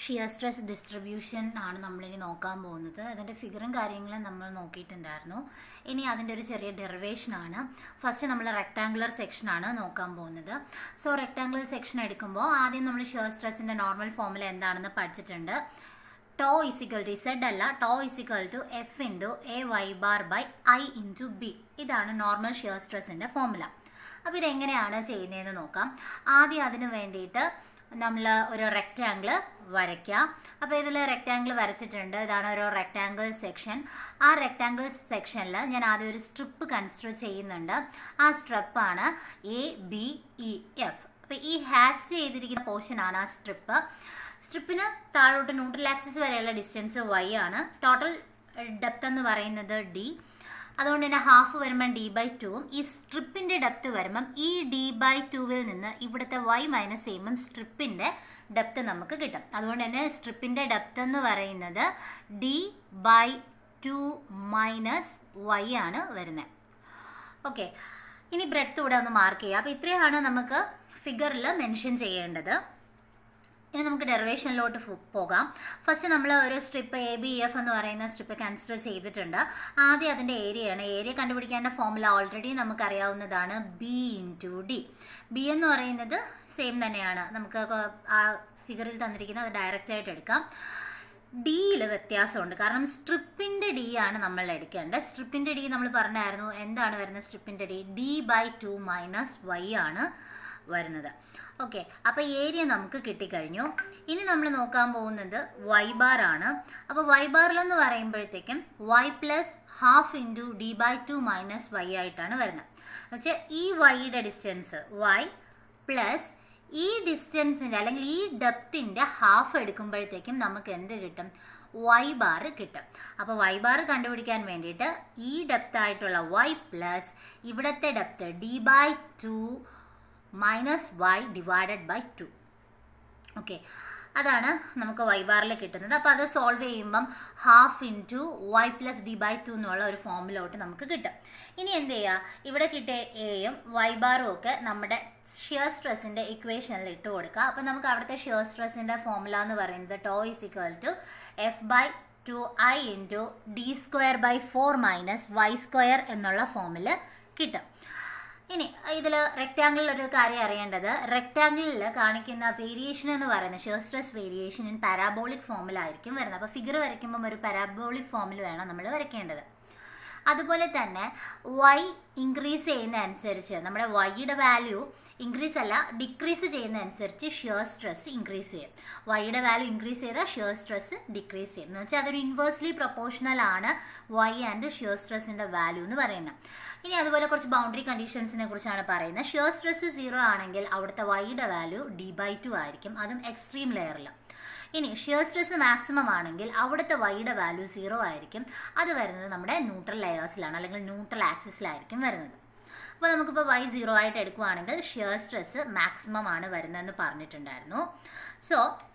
shear stress distribution ആണ് നമ്മളിനി നോക്കാൻ പോകുന്നത് അതിൻ്റെ ഫിഗറും കാര്യങ്ങളും നമ്മൾ നോക്കിയിട്ടുണ്ടായിരുന്നു ഇനി അതിൻ്റെ ഒരു ചെറിയ ഡെറിവേഷൻ ആണ് ഫസ്റ്റ് നമ്മൾ റെക്ടാങ്കുലർ സെക്ഷൻ ആണ് നോക്കാൻ പോകുന്നത് സോ റെക്ടാങ്കുലർ സെക്ഷൻ എടുക്കുമ്പോൾ ആദ്യം നമ്മൾ ഷിയർ സ്ട്രെസ്സിൻ്റെ നോർമൽ ഫോമുല എന്താണെന്ന് പഠിച്ചിട്ടുണ്ട് ടോ ഇസിക്കൽ ടു സെഡ് അല്ല tau is equal to F into A Y bar by I into B ഇതാണ് നോർമൽ ഷിയർ സ്ട്രെസ്സിൻ്റെ ഫോമുല അപ്പോൾ ഇതെങ്ങനെയാണ് ചെയ്യുന്നതെന്ന് നോക്കാം ആദ്യം അതിന് വേണ്ടിയിട്ട് നമ്മൾ ഒരു റെക്റ്റാങ്കിൾ വരയ്ക്കാം അപ്പോൾ ഇതിൽ റെക്റ്റാങ്കിൾ വരച്ചിട്ടുണ്ട് ഇതാണ് ഒരു റെക്റ്റാങ്കിൾ സെക്ഷൻ ആ റെക്റ്റാങ്കിൾ സെക്ഷനിൽ ഞാൻ ആദ്യം ഒരു സ്ട്രിപ്പ് കൺസിഡർ ചെയ്യുന്നുണ്ട് ആ സ്ട്രിപ്പാണ് എ ബി ഇ എഫ് അപ്പോൾ ഈ ഹാച്ച് ചെയ്തിരിക്കുന്ന പോർഷനാണ് ആ സ്ട്രിപ്പ് സ്ട്രിപ്പിന് താഴോട്ട് ന്യൂട്രൽ ആക്സിസ് വരെയുള്ള ഡിസ്റ്റൻസ് വൈ ആണ് ടോട്ടൽ ഡെപ്ത് എന്ന് പറയുന്നത് ഡി അതുകൊണ്ട് തന്നെ ഹാഫ് വരുമ്പം ഡി ബൈ ടുവും ഈ സ്ട്രിപ്പിൻ്റെ ഡെപ്ത് വരുമ്പം ഈ ഡി ബൈ ടുവിൽ നിന്ന് ഇവിടുത്തെ വൈ മൈനസ് ചെയ്യുമ്പം സ്ട്രിപ്പിൻ്റെ ഡെപ്ത് നമുക്ക് കിട്ടും അതുകൊണ്ട് തന്നെ സ്ട്രിപ്പിൻ്റെ ഡെപ്ത് എന്ന് പറയുന്നത് D by two minus Y ആണ് വരുന്നത് ഓക്കെ ഇനി ബ്രെഡ്ത്ത് ഇവിടെ ഒന്ന് മാർക്ക് ചെയ്യുക അപ്പോൾ ഇത്രയാണ് നമുക്ക് ഫിഗറിൽ മെൻഷൻ ചെയ്യേണ്ടത് ഇനി നമുക്ക് ഡെറിവേഷനിലോട്ട് പോകാം ഫസ്റ്റ് നമ്മൾ ഒരു സ്ട്രിപ്പ് എ ബി എഫ് എന്ന് പറയുന്ന സ്ട്രിപ്പ് കൺസിഡർ ചെയ്തിട്ടുണ്ട് ആദ്യം അതിൻ്റെ ഏരിയയാണ് ഏരിയ കണ്ടുപിടിക്കേണ്ട ഫോമുല ഓൾറെഡി നമുക്കറിയാവുന്നതാണ് ബി ഇൻറ്റു ഡി ബി എന്ന് പറയുന്നത് സെയിം തന്നെയാണ് നമുക്ക് ആ ഫിഗറിൽ തന്നിരിക്കുന്നത് അത് ഡയറക്റ്റ് ആയിട്ട് എടുക്കാം ഡിയിൽ വ്യത്യാസമുണ്ട് കാരണം സ്ട്രിപ്പിൻ്റെ ഡി ആണ് നമ്മൾ എടുക്കേണ്ടത് സ്ട്രിപ്പിൻ്റെ ഡി നമ്മൾ പറഞ്ഞായിരുന്നു എന്താണ് വരുന്നത് സ്ട്രിപ്പിൻ്റെ D D by two minus Y ആണ് വരുന്നത് ഓക്കെ അപ്പോൾ ഏരിയ നമുക്ക് കിട്ടിക്കഴിഞ്ഞു ഇനി നമ്മൾ നോക്കാൻ പോകുന്നത് വൈ ബാർ ആണ് അപ്പോൾ വൈ ബാറിലെന്ന് പറയുമ്പോഴത്തേക്കും Y plus half into D by two minus Y ആയിട്ടാണ് വരുന്നത് പക്ഷേ ഈ വൈയുടെ ഡിസ്റ്റൻസ് വൈ പ്ലസ് ഈ ഡിസ്റ്റൻസിൻ്റെ അല്ലെങ്കിൽ ഈ ഡെപ്തിൻ്റെ ഹാഫ് എടുക്കുമ്പോഴത്തേക്കും നമുക്ക് എന്ത് കിട്ടും വൈ ബാർ കിട്ടും അപ്പോൾ വൈ ബാർ കണ്ടുപിടിക്കാൻ വേണ്ടിയിട്ട് ഈ ഡെപ്ത് ആയിട്ടുള്ള വൈ പ്ലസ് ഇവിടുത്തെ depth D by two minus Y divided by two okay അതാണ് നമുക്ക് വൈ ബാറിൽ കിട്ടുന്നത് അപ്പോൾ അത് സോൾവ് ചെയ്യുമ്പം half into Y plus D by two എന്നുള്ള ഒരു ഫോമിലോട്ട് നമുക്ക് കിട്ടും ഇനി എന്ത് ചെയ്യുക ഇവിടെ കിട്ടിയ എയും വൈ ബാറും ഒക്കെ നമ്മുടെ ഷിയർ സ്ട്രെസ്സിൻ്റെ ഇക്വേഷനിൽ ഇട്ട് കൊടുക്കുക അപ്പോൾ നമുക്ക് അവിടുത്തെ ഷിയർ സ്ട്രെസ്സിൻ്റെ ഫോമുല എന്ന് പറയുന്നത് tau is equal to F by two I into D square by four minus Y square എന്നുള്ള ഫോമിൽ കിട്ടും ഇനി ഇതിൽ റെക്റ്റാങ്കിളിൽ ഒരു കാര്യം അറിയേണ്ടത് റെക്റ്റാങ്കിളിൽ കാണിക്കുന്ന വേരിയേഷൻ എന്ന് പറയുന്നത് shear stress variation in parabolic ഫോമിലായിരിക്കും വരുന്നത് അപ്പോൾ ഫിഗർ വരയ്ക്കുമ്പം ഒരു പാരാബോളിക് ഫോമിൽ വേണം നമ്മൾ വരയ്ക്കേണ്ടത് അതുപോലെ തന്നെ വൈ ഇൻക്രീസ് ചെയ്യുന്ന അനുസരിച്ച് നമ്മുടെ വൈയുടെ വാല്യൂ ഇൻക്രീസ് അല്ല ഡിക്രീസ് ചെയ്യുന്ന അനുസരിച്ച് ഷിയർ സ്ട്രെസ് ഇൻക്രീസ് ചെയ്യും വൈയുടെ വാല്യൂ ഇൻക്രീസ് ചെയ്താൽ ഷിയർ സ്ട്രെസ് ഡിക്രീസ് ചെയ്യും എന്ന് വെച്ചാൽ അതൊരു ഇൻവേഴ്സ്ലി പ്രൊപ്പോർഷണൽ ആണ് വൈ ആൻഡ് ഷിയർ സ്ട്രെസ്സിൻ്റെ വാല്യൂ എന്ന് പറയുന്നത് ഇനി അതുപോലെ കുറച്ച് ബൗണ്ടറി കണ്ടീഷൻസിനെ കുറിച്ചാണ് പറയുന്നത് ഷിയർ സ്ട്രെസ് സീറോ ആണെങ്കിൽ അവിടുത്തെ വൈയുടെ വാല്യൂ ഡി ബൈ ടു ആയിരിക്കും അതും എക്സ്ട്രീം ലെയറിൽ ഇനി ഷിയർ സ്ട്രെസ് മാക്സിമം ആണെങ്കിൽ അവിടുത്തെ വൈയുടെ വാല്യൂ സീറോ ആയിരിക്കും അത് വരുന്നത് നമ്മുടെ ന്യൂട്രൽ ലെയേഴ്സിലാണ് അല്ലെങ്കിൽ ന്യൂട്രൽ ആക്സിസിലായിരിക്കും വരുന്നത് അപ്പോൾ നമുക്കിപ്പോൾ വൈ സീറോ ആയിട്ട് എടുക്കുകയാണെങ്കിൽ ഷിയർ സ്ട്രെസ് മാക്സിമം ആണ് വരുന്നതെന്ന് പറഞ്ഞിട്ടുണ്ടായിരുന്നു സോ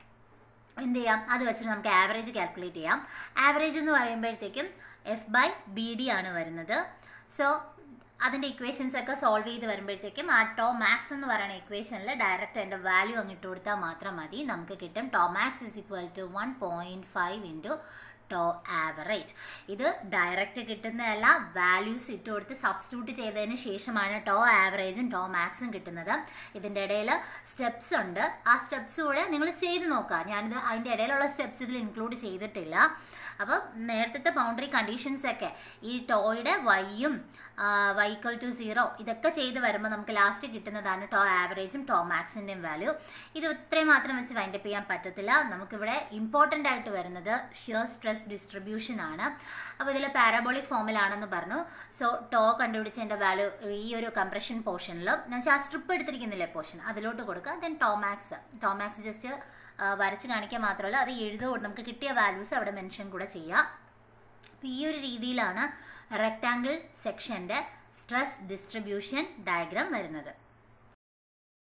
എന്ത് ചെയ്യാം അത് വെച്ചിട്ട് നമുക്ക് ആവറേജ് കാൽക്കുലേറ്റ് ചെയ്യാം ആവറേജ് എന്ന് പറയുമ്പോഴത്തേക്കും എഫ് ബൈ ബി ഡി ആണ് വരുന്നത് സോ അതിൻ്റെ ഇക്വേഷൻസ് ഒക്കെ സോൾവ് ചെയ്ത് വരുമ്പോഴത്തേക്കും ആ ടോ മാക്സ് എന്ന് പറയുന്ന ഇക്വേഷനിൽ ഡയറക്റ്റ് അതിൻ്റെ വാല്യൂ അങ്ങ് ഇട്ട് കൊടുത്താൽ മാത്രം മതി നമുക്ക് കിട്ടും tau max is equal to one point five into tau average ഇത് ഡയറക്റ്റ് കിട്ടുന്നതല്ല വാല്യൂസ് ഇട്ട് കൊടുത്ത് സബ്സ്റ്റിറ്റ്യൂട്ട് ചെയ്തതിന് ശേഷമാണ് ടോ ആവറേജും ടോ മാക്സും കിട്ടുന്നത് ഇതിൻ്റെ ഇടയിൽ സ്റ്റെപ്സ് ഉണ്ട് ആ സ്റ്റെപ്സ് കൂടെ നിങ്ങൾ ചെയ്ത് നോക്കുക ഞാനിത് അതിൻ്റെ ഇടയിലുള്ള സ്റ്റെപ്സ് ഇതിൽ ഇൻക്ലൂഡ് ചെയ്തിട്ടില്ല അപ്പം നേരത്തെ ബൗണ്ടറി കണ്ടീഷൻസ് ഒക്കെ ഈ ടോയുടെ വൈയും വൈക്വൽ ടു സീറോ ഇതൊക്കെ ചെയ്ത് വരുമ്പോൾ നമുക്ക് ലാസ്റ്റ് കിട്ടുന്നതാണ് ടോ ആവറേജും ടോ മാക്സിൻ്റെയും വാല്യൂ ഇത് ഇത്രയും മാത്രം വെച്ച് വൈൻഡപ്പ് ചെയ്യാൻ പറ്റത്തില്ല നമുക്കിവിടെ ഇമ്പോർട്ടൻ്റ് ആയിട്ട് വരുന്നത് ഷിയർ സ്ട്രെസ് ഡിസ്ട്രിബ്യൂഷൻ ആണ് അപ്പോൾ ഇതിൽ പാരാബോളിക് ഫോമിലാണെന്ന് പറഞ്ഞു സോ ടോ കണ്ടുപിടിച്ചതിൻ്റെ വാല്യൂ ഈ ഒരു കംപ്രഷൻ പോർഷനിൽ ഞാൻ ആ സ്ട്രിപ്പ് എടുത്തിരിക്കുന്നില്ലേ പോർഷൻ അതിലോട്ട് കൊടുക്കുക ദെൻ ടോമാക്സ് ടോമാക്സ് ജസ്റ്റ് വരച്ച് കാണിക്കുക മാത്രമല്ല അത് എഴുതുകൊണ്ട് നമുക്ക് കിട്ടിയ വാല്യൂസ് അവിടെ മെൻഷൻ കൂടെ ചെയ്യാം അപ്പോൾ ഈ ഒരു രീതിയിലാണ് റെക്റ്റാങ്കിൾ സെക്ഷൻ്റെ സ്ട്രെസ് ഡിസ്ട്രിബ്യൂഷൻ ഡയഗ്രാം വരുന്നത്